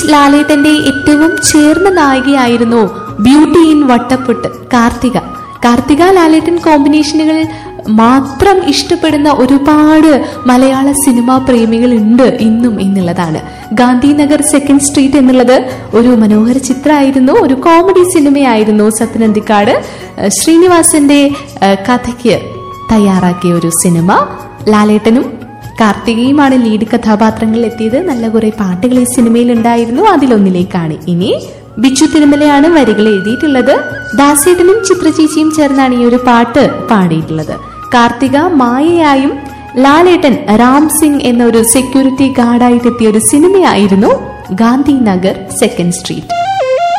ലാലേട്ടന്റെ ഏറ്റവും ചേർന്ന നായികയായിരുന്നു ബ്യൂട്ടി ഇൻ വട്ടപ്പൊട്ട് കാർത്തിക കാർത്തിക ലാലേട്ടൻ കോമ്പിനേഷനുകൾ മാത്രം ഇഷ്ടപ്പെടുന്ന ഒരുപാട് മലയാള സിനിമാ പ്രേമികൾ ഉണ്ട് ഇന്നും എന്നുള്ളതാണ് ഗാന്ധിനഗർ സെക്കൻഡ് സ്ട്രീറ്റ് എന്നുള്ളത് ഒരു മനോഹര ചിത്രമായിരുന്നു ഒരു കോമഡി സിനിമയായിരുന്നു സത്യനന്ദിക്കാട് ഏഹ് ശ്രീനിവാസന്റെ ഏഹ് കഥയ്ക്ക് തയ്യാറാക്കിയ ഒരു സിനിമ ലാലേട്ടനും കാർത്തികയുമാണ് ലീഡ് കഥാപാത്രങ്ങളിൽ എത്തിയത് നല്ല കുറെ പാട്ടുകൾ ഈ സിനിമയിൽ ഉണ്ടായിരുന്നു അതിലൊന്നിലേക്കാണ് ഇനി ബിച്ചു തിരുമലയാണ് വരികൾ എഴുതിയിട്ടുള്ളത് ദാസേട്ടനും ചിത്രചേച്ചിയും ചേർന്നാണ് ഈ ഒരു പാട്ട് പാടിയിട്ടുള്ളത് കാർത്തിക മായയായും ലാലേട്ടൻ രാം സിംഗ് എന്ന ഒരു സെക്യൂരിറ്റി ഗാർഡായിട്ട് എത്തിയ ഒരു സിനിമയായിരുന്നു ഗാന്ധി നഗർ സെക്കൻഡ് സ്ട്രീറ്റ്